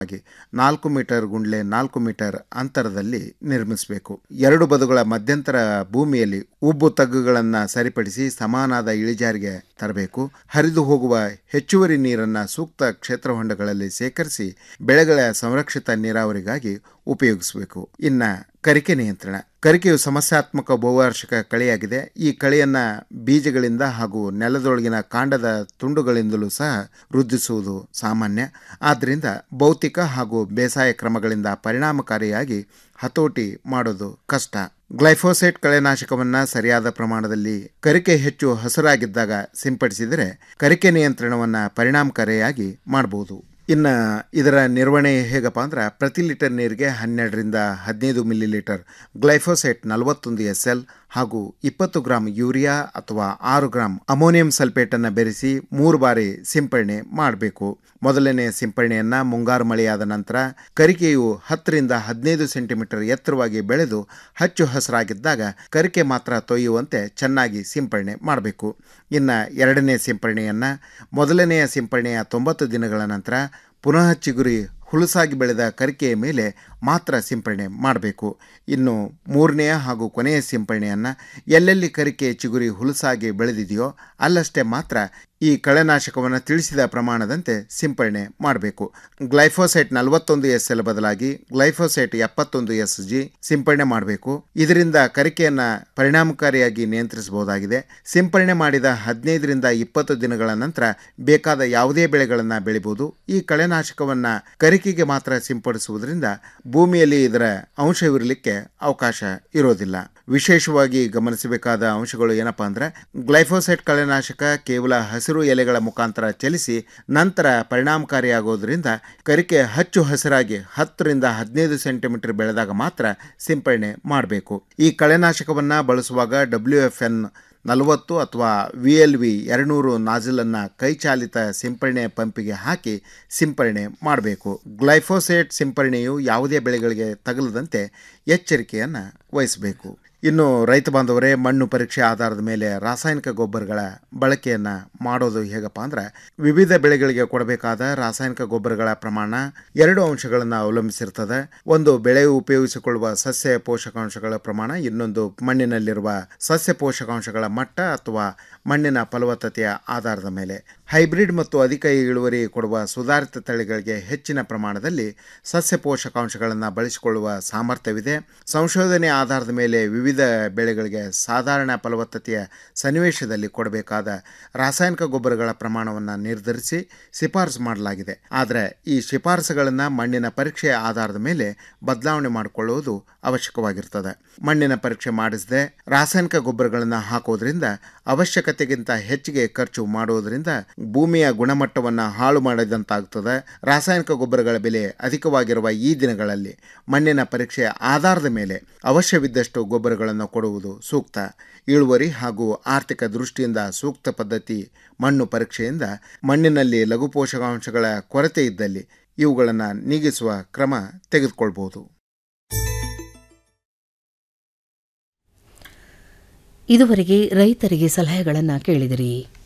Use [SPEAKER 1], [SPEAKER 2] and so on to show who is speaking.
[SPEAKER 1] ಆಗಿ ನಾಲ್ಕು ಮೀಟರ್ ಗುಂಡ್ಲೆ ನಾಲ್ಕು ಮೀಟರ್ ಅಂತರದಲ್ಲಿ ನಿರ್ಮಿಸಬೇಕು ಎರಡು ಬದುಗಳ ಮಧ್ಯಂತರ ಭೂಮಿಯಲ್ಲಿ ಉಬ್ಬು ತಗ್ಗುಗಳನ್ನು ಸರಿಪಡಿಸಿ ಸಮಾನಾದ ಇಳಿಜಾರಿಗೆ ತರಬೇಕು ಹರಿದು ಹೋಗುವ ಹೆಚ್ಚುವರಿ ನೀರನ್ನು ಸೂಕ್ತ ಕ್ಷೇತ್ರ ಹೊಂಡಗಳಲ್ಲಿ ಸೇಕರಿಸಿ ಬೆಳೆಗಳ ಸಂರಕ್ಷಿತ ನೀರಾವರಿಗಾಗಿ ಉಪಯೋಗಿಸಬೇಕು ಇನ್ನ ಕರಿಕೆ ನಿಯಂತ್ರಣ ಕರಿಕೆಯು ಸಮಸ್ಯಾತ್ಮಕ ಬಹುವಾರ್ಷಿಕ ಕಳೆಯಾಗಿದೆ ಈ ಕಳೆಯನ್ನ ಬೀಜಗಳಿಂದ ಹಾಗೂ ನೆಲದೊಳಗಿನ ಕಾಂಡದ ತುಂಡುಗಳಿಂದಲೂ ಸಹ ವೃದ್ಧಿಸುವುದು ಸಾಮಾನ್ಯ ಆದ್ದರಿಂದ ಭೌತಿಕ ಹಾಗೂ ಬೇಸಾಯ ಕ್ರಮಗಳಿಂದ ಪರಿಣಾಮಕಾರಿಯಾಗಿ ಹತೋಟಿ ಮಾಡೋದು ಕಷ್ಟ ಗ್ಲೈಫೋಸೇಟ್ ಕಳೆನಾಶಕವನ್ನ ಸರಿಯಾದ ಪ್ರಮಾಣದಲ್ಲಿ ಕರಿಕೆ ಹೆಚ್ಚು ಹಸಿರಾಗಿದ್ದಾಗ ಸಿಂಪಡಿಸಿದರೆ ಕರಿಕೆ ನಿಯಂತ್ರಣವನ್ನ ಪರಿಣಾಮಕಾರಿಯಾಗಿ ಮಾಡಬಹುದು ಇನ್ನು ಇದರ ನಿರ್ವಹಣೆ ಹೇಗಪ್ಪ ಅಂದ್ರೆ ಪ್ರತಿ ಲೀಟರ್ ನೀರಿಗೆ ಹನ್ನೆರಡರಿಂದ ಹದಿನೈದು ಮಿಲಿ ಲೀಟರ್ ಗ್ಲೈಫೋಸೇಟ್ ನಲವತ್ತೊಂದು ಎಸ್ ಎಲ್ ಹಾಗೂ ಇಪ್ಪತ್ತು ಗ್ರಾಂ ಯೂರಿಯಾ ಅಥವಾ ಆರು ಗ್ರಾಂ ಅಮೋನಿಯಂ ಸಲ್ಫೇಟನ್ನು ಬೆರೆಸಿ ಮೂರು ಬಾರಿ ಸಿಂಪರಣೆ ಮಾಡಬೇಕು ಮೊದಲನೇ ಸಿಂಪರಣೆಯನ್ನು ಮುಂಗಾರು ಮಳೆಯಾದ ನಂತರ ಕರಿಕೆಯು ಹತ್ತರಿಂದ ಹದಿನೈದು ಸೆಂಟಿಮೀಟರ್ ಎತ್ತರವಾಗಿ ಬೆಳೆದು ಹಚ್ಚು ಹಸಿರಾಗಿದ್ದಾಗ ಕರಿಕೆ ಮಾತ್ರ ತೊಯ್ಯುವಂತೆ ಚೆನ್ನಾಗಿ ಸಿಂಪರಣೆ ಮಾಡಬೇಕು ಇನ್ನು ಎರಡನೇ ಸಿಂಪರಣೆಯನ್ನು ಮೊದಲನೆಯ ಸಿಂಪರಣೆಯ ತೊಂಬತ್ತು ದಿನಗಳ ನಂತರ ಪುನಃ ಚಿಗುರಿ ಹುಲುಸಾಗಿ ಬೆಳೆದ ಕರಿಕೆಯ ಮೇಲೆ ಮಾತ್ರ ಸಿಂಪರಣೆ ಮಾಡಬೇಕು ಇನ್ನು ಮೂರನೆಯ ಹಾಗೂ ಕೊನೆಯ ಸಿಂಪರಣೆಯನ್ನು ಎಲ್ಲೆಲ್ಲಿ ಕರಿಕೆ ಚಿಗುರಿ ಹುಲುಸಾಗಿ ಬೆಳೆದಿದೆಯೋ ಅಲ್ಲಷ್ಟೇ ಮಾತ್ರ ಈ ಕಳೆನಾಶಕವನ್ನು ತಿಳಿಸಿದ ಪ್ರಮಾಣದಂತೆ ಸಿಂಪರಣೆ ಮಾಡಬೇಕು ಗ್ಲೈಫೋಸೈಟ್ ನಲವತ್ತೊಂದು ಎಸ್ ಎಲ್ ಬದಲಾಗಿ ಗ್ಲೈಫೋಸೈಟ್ ಎಪ್ಪತ್ತೊಂದು ಎಸ್ ಜಿ ಸಿಂಪರಣೆ ಮಾಡಬೇಕು ಇದರಿಂದ ಕರಿಕೆಯನ್ನು ಪರಿಣಾಮಕಾರಿಯಾಗಿ ನಿಯಂತ್ರಿಸಬಹುದಾಗಿದೆ ಸಿಂಪರಣೆ ಮಾಡಿದ ಹದಿನೈದರಿಂದ ಇಪ್ಪತ್ತು ದಿನಗಳ ನಂತರ ಬೇಕಾದ ಯಾವುದೇ ಬೆಳೆಗಳನ್ನು ಬೆಳಿಬಹುದು ಈ ಕಳೆನಾಶಕವನ್ನು ಕರಿಕೆಗೆ ಮಾತ್ರ ಸಿಂಪಡಿಸುವುದರಿಂದ ಭೂಮಿಯಲ್ಲಿ ಇದರ ಅಂಶವಿರಲಿಕ್ಕೆ ಅವಕಾಶ ಇರೋದಿಲ್ಲ ವಿಶೇಷವಾಗಿ ಗಮನಿಸಬೇಕಾದ ಅಂಶಗಳು ಏನಪ್ಪಾ ಅಂದ್ರೆ ಗ್ಲೈಫೋಸೈಟ್ ಕಳೆನಾಶಕ ಕೇವಲ ಹಸಿರು ಎಲೆಗಳ ಮುಖಾಂತರ ಚಲಿಸಿ ನಂತರ ಪರಿಣಾಮಕಾರಿಯಾಗೋದ್ರಿಂದ ಕರಿಕೆ ಹಚ್ಚು ಹಸಿರಾಗಿ ಹತ್ತರಿಂದ ಹದಿನೈದು ಸೆಂಟಿಮೀಟರ್ ಬೆಳೆದಾಗ ಮಾತ್ರ ಸಿಂಪರಣೆ ಮಾಡಬೇಕು ಈ ಕಳೆನಾಶಕವನ್ನು ಬಳಸುವಾಗ ಡಬ್ಲ್ಯೂ ಎಫ್ ಎನ್ ನಲವತ್ತು ಅಥವಾ ವಿ ಎಲ್ ವಿ ಎರಡುನೂರು ನಾಜಿಲನ್ನು ಕೈಚಾಲಿತ ಸಿಂಪರಣೆ ಪಂಪಿಗೆ ಹಾಕಿ ಸಿಂಪರಣೆ ಮಾಡಬೇಕು ಗ್ಲೈಫೋಸೇಟ್ ಸಿಂಪರಣೆಯು ಯಾವುದೇ ಬೆಳೆಗಳಿಗೆ ತಗಲದಂತೆ ಎಚ್ಚರಿಕೆಯನ್ನು ವಹಿಸಬೇಕು ಇನ್ನು ರೈತ ಬಾಂಧವರೇ ಮಣ್ಣು ಪರೀಕ್ಷೆ ಆಧಾರದ ಮೇಲೆ ರಾಸಾಯನಿಕ ಗೊಬ್ಬರಗಳ ಬಳಕೆಯನ್ನು ಮಾಡೋದು ಹೇಗಪ್ಪ ಅಂದ್ರೆ ವಿವಿಧ ಬೆಳೆಗಳಿಗೆ ಕೊಡಬೇಕಾದ ರಾಸಾಯನಿಕ ಗೊಬ್ಬರಗಳ ಪ್ರಮಾಣ ಎರಡು ಅಂಶಗಳನ್ನು ಅವಲಂಬಿಸಿರ್ತದೆ ಒಂದು ಬೆಳೆ ಉಪಯೋಗಿಸಿಕೊಳ್ಳುವ ಸಸ್ಯ ಪೋಷಕಾಂಶಗಳ ಪ್ರಮಾಣ ಇನ್ನೊಂದು ಮಣ್ಣಿನಲ್ಲಿರುವ ಸಸ್ಯ ಪೋಷಕಾಂಶಗಳ ಮಟ್ಟ ಅಥವಾ ಮಣ್ಣಿನ ಫಲವತ್ತತೆಯ ಆಧಾರದ ಮೇಲೆ ಹೈಬ್ರಿಡ್ ಮತ್ತು ಅಧಿಕ ಇಳುವರಿ ಕೊಡುವ ಸುಧಾರಿತ ತಳಿಗಳಿಗೆ ಹೆಚ್ಚಿನ ಪ್ರಮಾಣದಲ್ಲಿ ಸಸ್ಯ ಪೋಷಕಾಂಶಗಳನ್ನು ಬಳಸಿಕೊಳ್ಳುವ ಸಾಮರ್ಥ್ಯವಿದೆ ಸಂಶೋಧನೆ ಆಧಾರದ ಮೇಲೆ ವಿವಿಧ ಬೆಳೆಗಳಿಗೆ ಸಾಧಾರಣ ಫಲವತ್ತತೆಯ ಸನ್ನಿವೇಶದಲ್ಲಿ ಕೊಡಬೇಕಾದ ರಾಸಾಯನಿಕ ಗೊಬ್ಬರಗಳ ಪ್ರಮಾಣವನ್ನು ನಿರ್ಧರಿಸಿ ಶಿಫಾರಸು ಮಾಡಲಾಗಿದೆ ಆದರೆ ಈ ಶಿಫಾರಸುಗಳನ್ನು ಮಣ್ಣಿನ ಪರೀಕ್ಷೆಯ ಆಧಾರದ ಮೇಲೆ ಬದಲಾವಣೆ ಮಾಡಿಕೊಳ್ಳುವುದು ಅವಶ್ಯಕವಾಗಿರ್ತದೆ ಮಣ್ಣಿನ ಪರೀಕ್ಷೆ ಮಾಡಿಸದೆ ರಾಸಾಯನಿಕ ಗೊಬ್ಬರಗಳನ್ನು ಹಾಕೋದ್ರಿಂದ ಅವಶ್ಯಕತೆಗಿಂತ ಹೆಚ್ಚಿಗೆ ಖರ್ಚು ಮಾಡುವುದರಿಂದ ಭೂಮಿಯ ಗುಣಮಟ್ಟವನ್ನು ಹಾಳು ಮಾಡಿದಂತಾಗ್ತದೆ ರಾಸಾಯನಿಕ ಗೊಬ್ಬರಗಳ ಬೆಲೆ ಅಧಿಕವಾಗಿರುವ ಈ ದಿನಗಳಲ್ಲಿ ಮಣ್ಣಿನ ಪರೀಕ್ಷೆಯ ಆಧಾರದ ಮೇಲೆ ಅವಶ್ಯವಿದ್ದಷ್ಟು ಗೊಬ್ಬರಗಳನ್ನು ಕೊಡುವುದು ಸೂಕ್ತ ಇಳುವರಿ ಹಾಗೂ ಆರ್ಥಿಕ ದೃಷ್ಟಿಯಿಂದ ಸೂಕ್ತ ಪದ್ಧತಿ ಮಣ್ಣು ಪರೀಕ್ಷೆಯಿಂದ ಮಣ್ಣಿನಲ್ಲಿ ಲಘು ಪೋಷಕಾಂಶಗಳ ಕೊರತೆ ಇದ್ದಲ್ಲಿ ಇವುಗಳನ್ನು ನೀಗಿಸುವ ಕ್ರಮ ತೆಗೆದುಕೊಳ್ಬೋದು
[SPEAKER 2] ಇದುವರೆಗೆ ರೈತರಿಗೆ ಸಲಹೆಗಳನ್ನು ಕೇಳಿದಿರಿ